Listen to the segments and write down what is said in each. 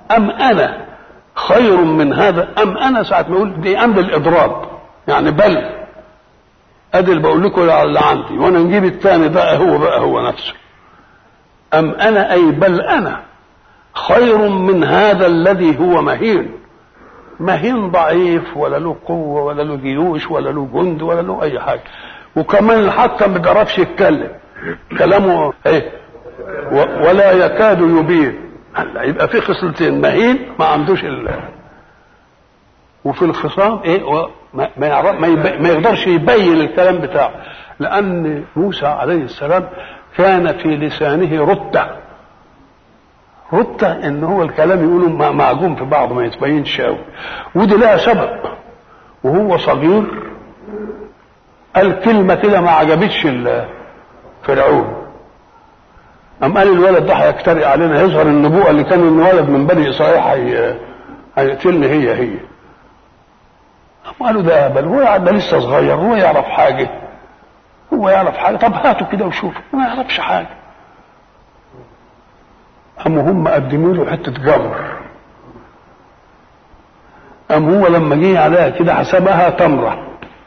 ام انا خير من هذا ام انا ساعه ما يقول دي ام للاضراب يعني بل ادي اللي بقول لكم اللي عندي وانا نجيب الثاني بقى هو بقى هو نفسه ام انا اي بل انا خير من هذا الذي هو مهين مهين ضعيف ولا له قوة ولا له جيوش ولا له جند ولا له أي حاجة وكمان حتى ما بيعرفش يتكلم كلامه ايه ولا يكاد يبين هلا يبقى في خصلتين مهين ما عندوش ال وفي الخصام ايه ما ما, يعرف ما, يبي ما يقدرش يبين الكلام بتاعه لان موسى عليه السلام كان في لسانه رته رته ان هو الكلام يقوله معجون في بعضه ما يتبينش قوي ودي لها سبب وهو صغير قال كلمه كده ما عجبتش فرعون أم قال الولد ده هيجترئ علينا يظهر النبوءة اللي كان الولد من بني إسرائيل هي هيقتلني هي هي أم قالوا ده بل هو ده لسه صغير هو يعرف حاجة هو يعرف حاجة طب هاته كده وشوف ما يعرفش حاجة أم هم قدموا له حتة جمر أم هو لما جه عليها كده حسبها تمرة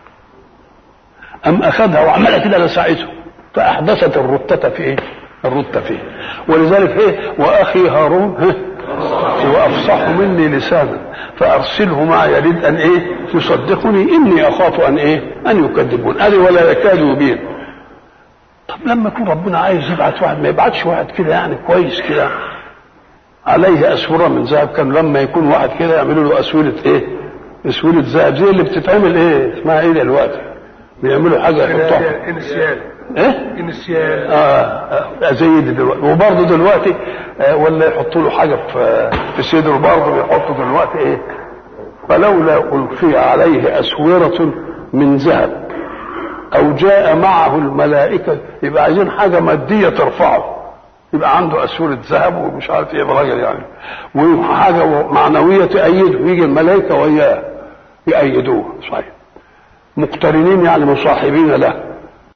أم أخذها وعملها كده لسعته فأحدثت الرتة في إيه؟ الرتة فيه ولذلك إيه؟ وأخي هارون ها هو أفصح مني لسانا فأرسله معي يريد أن إيه؟ يصدقني إني أخاف أن إيه؟ أن يكذبون أنا ولا يكاد يبين طب لما يكون ربنا عايز يبعت واحد ما يبعتش واحد كده يعني كويس كده عليه أسورة من ذهب كان لما يكون واحد كده يعملوا له أسورة إيه؟ أسورة ذهب زي اللي بتتعمل إيه؟ اسمها إيه دلوقتي؟ بيعملوا حاجة يحطوها انسيال إيه؟ انسيال اه زي دي دلوقتي وبرضه دلوقتي آه ولا يحطوا له حاجه في في صدره برضه بيحطوا دلوقتي ايه فلولا القي عليه اسوره من ذهب او جاء معه الملائكه يبقى عايزين حاجه ماديه ترفعه يبقى عنده اسوره ذهب ومش عارف ايه الراجل يعني وحاجه معنويه تأيده يجي الملائكه وياه يأيدوه صحيح مقترنين يعني مصاحبين له